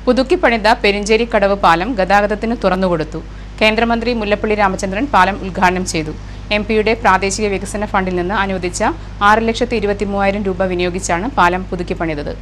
പുതുക്കിപ്പണിത പെരിഞ്ചേരി കടവ് പാലം ഗതാഗതത്തിന് തുറന്നുകൊടുത്തു കേന്ദ്രമന്ത്രി മുല്ലപ്പള്ളി രാമചന്ദ്രൻ പാലം ഉദ്ഘാടനം ചെയ്തു എം പിയുടെ പ്രാദേശിക വികസന ഫണ്ടിൽ നിന്ന് അനുവദിച്ച ആറ് ലക്ഷത്തി ഇരുപത്തി മൂവായിരം രൂപ വിനിയോഗിച്ചാണ് പാലം പുതുക്കിപ്പണിതത്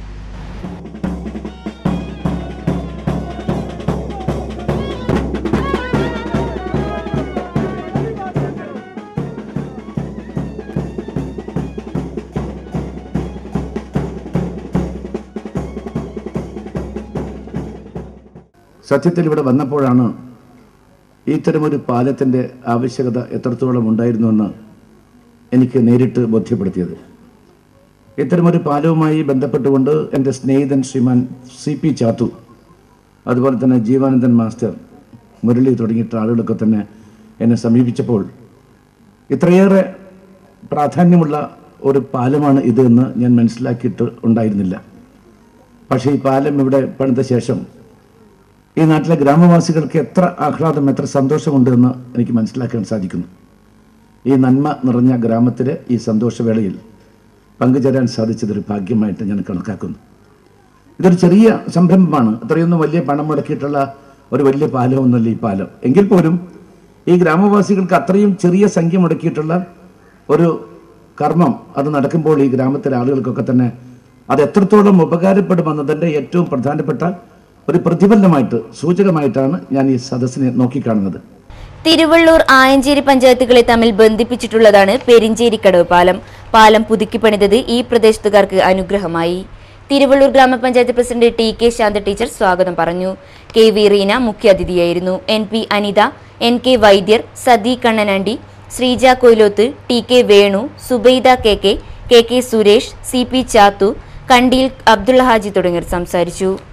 സത്യത്തിൽ ഇവിടെ വന്നപ്പോഴാണ് ഇത്തരമൊരു പാലത്തിൻ്റെ ആവശ്യകത എത്രത്തോളം ഉണ്ടായിരുന്നുവെന്ന് എനിക്ക് നേരിട്ട് ബോധ്യപ്പെടുത്തിയത് ഇത്തരമൊരു പാലവുമായി ബന്ധപ്പെട്ടുകൊണ്ട് എൻ്റെ സ്നേഹിതൻ ശ്രീമാൻ സി പി ചാത്തു അതുപോലെ തന്നെ ജീവാനന്ദൻ മാസ്റ്റർ മുരളി തുടങ്ങിയിട്ട് ആളുകളൊക്കെ തന്നെ എന്നെ സമീപിച്ചപ്പോൾ ഇത്രയേറെ പ്രാധാന്യമുള്ള ഒരു പാലമാണ് ഇത് എന്ന് ഞാൻ മനസ്സിലാക്കിയിട്ട് ഉണ്ടായിരുന്നില്ല പക്ഷേ ഈ പാലം ഇവിടെ പണിത ശേഷം ഈ നാട്ടിലെ ഗ്രാമവാസികൾക്ക് എത്ര ആഹ്ലാദം എത്ര സന്തോഷമുണ്ട് എന്ന് എനിക്ക് മനസ്സിലാക്കാൻ സാധിക്കുന്നു ഈ നന്മ നിറഞ്ഞ ഗ്രാമത്തിലെ ഈ സന്തോഷവേളയിൽ പങ്കുചേരാൻ സാധിച്ചതൊരു ഭാഗ്യമായിട്ട് ഞാൻ കണക്കാക്കുന്നു ഇതൊരു ചെറിയ സംരംഭമാണ് അത്രയൊന്നും വലിയ പണം മുടക്കിയിട്ടുള്ള ഒരു വലിയ പാലമൊന്നുമല്ല ഈ പാലം എങ്കിൽ പോലും ഈ ഗ്രാമവാസികൾക്ക് അത്രയും ചെറിയ സംഖ്യ മുടക്കിയിട്ടുള്ള ഒരു കർമ്മം അത് നടക്കുമ്പോൾ ഈ ഗ്രാമത്തിലെ ആളുകൾക്കൊക്കെ തന്നെ അത് എത്രത്തോളം ഉപകാരപ്പെടുമെന്നതിൻ്റെ ഏറ്റവും പ്രധാനപ്പെട്ട ഒരു പ്രതിഫലനമായിട്ട് സൂചകമായിട്ടാണ് ഞാൻ ഈ സദസ്സിനെ നോക്കിക്കാണുന്നത് തിരുവള്ളൂർ ആയഞ്ചേരി പഞ്ചായത്തുകളെ തമ്മിൽ ബന്ധിപ്പിച്ചിട്ടുള്ളതാണ് പെരിഞ്ചേരിക്കടവ് പാലം പാലം പുതുക്കിപ്പണിതത് ഈ പ്രദേശത്തുകാർക്ക് അനുഗ്രഹമായി Thiruvallur gramapanchayat president T K Shantha teacher സ്വാഗതം പറഞ്ഞു കെ വി റീന മുഖ്യാതിഥിയായിരുന്നു N P Anitha N K Vaidyar Sathi Kannanandi Sreeja Koyiloth T K Venu Subaida K K K K Suresh C P Chathu Kandiyil Abdulla Haji തുടങ്ങിയവർ സംസാരിച്ചു